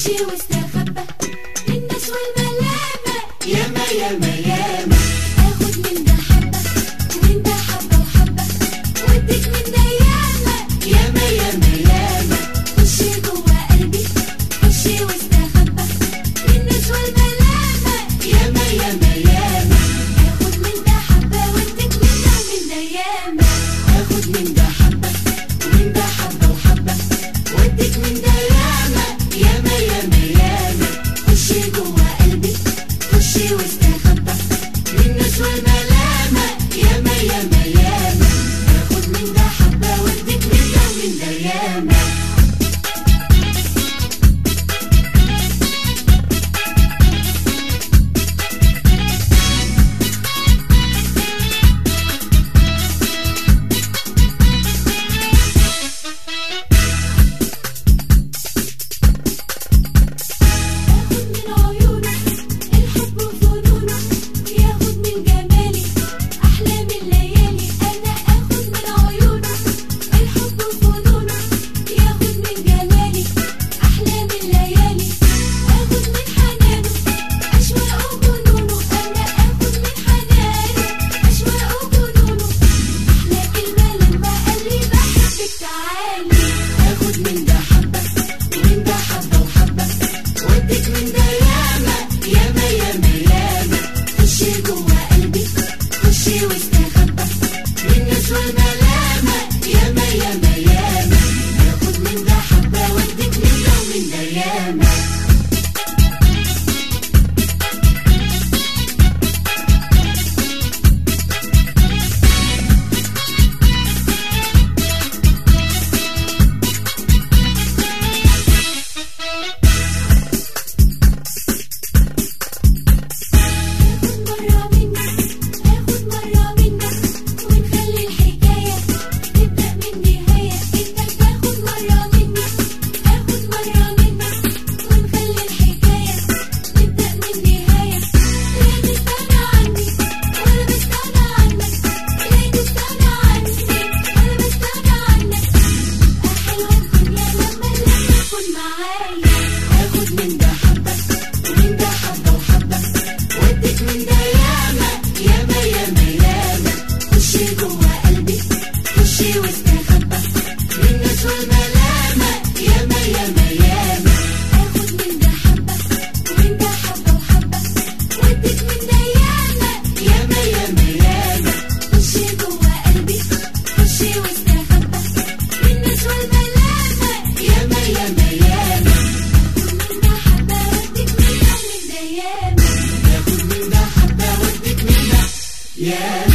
خشي واستخبى الناس والملامة ياما ياما ياما اخد من ده حبة ومن ده حبة وحبة واديك من ده ياما ياما ياما ياما خشي جوا قلبي خشي واستخبى الناس والملامة ياما ياما ياما اخد من ده حبة واديك من ده من ده ياما اخد من ده حبة ومن ده حبة وحبة واديك من ده ياما ياما ياما ياما خشي جوا قلبي خشي واستخبى للناس والملامة ياما ياما ياما اخد من ده حبة واديك من ده من ده ياما اخد من عيونك الحب وفنونه ياخد من جمالي احلام الليالي انا اخد من عيونك الحب وفنونه ياخد من جمالي احلام الليالي اخد من حنانه اشواق وجنونه انا اخد من حنانه اشواق وجنونه احلى كلمه لما قال لي بحبك تعالي اخد من ده حبة ومن ده حبة وحبة واديك من ده ياما ياما ياما ياما خشي جوا قلبي خشي واستخبى للناس والملامة ياما ياما ياما اخد من ده حبة واديك من ده ومن ده ياما اخد مرة منك اخد مرة منك ونخلي الحكاية تبدأ من نهاية انك تاخد مرة مني اخد مرة منك ونخلي الحكاية تبدأ من نهاية لا تستنى عني ولا بستنى عنك لا تستنى عني ولا بستنى عنك تبقى حلوة الدنيا لما لما تكون معايا اخد من ده حبة ومن ده حبة وحبة واديك من ده ياما ياما ياما ياما خشي جوا قلبي خشي واستخبى للناس والملامة ياما ياما ياما اخد من ده حبة ومن ده حبة وحبة واديك من ده ياما ياما ياما ياما خشي جوا قلبي خشي واستخبى الناس والملامة ياما ياما ياما اخد من ده حبة واديك من ده من ده ياما اخد من ده حبة واديك من ده ياما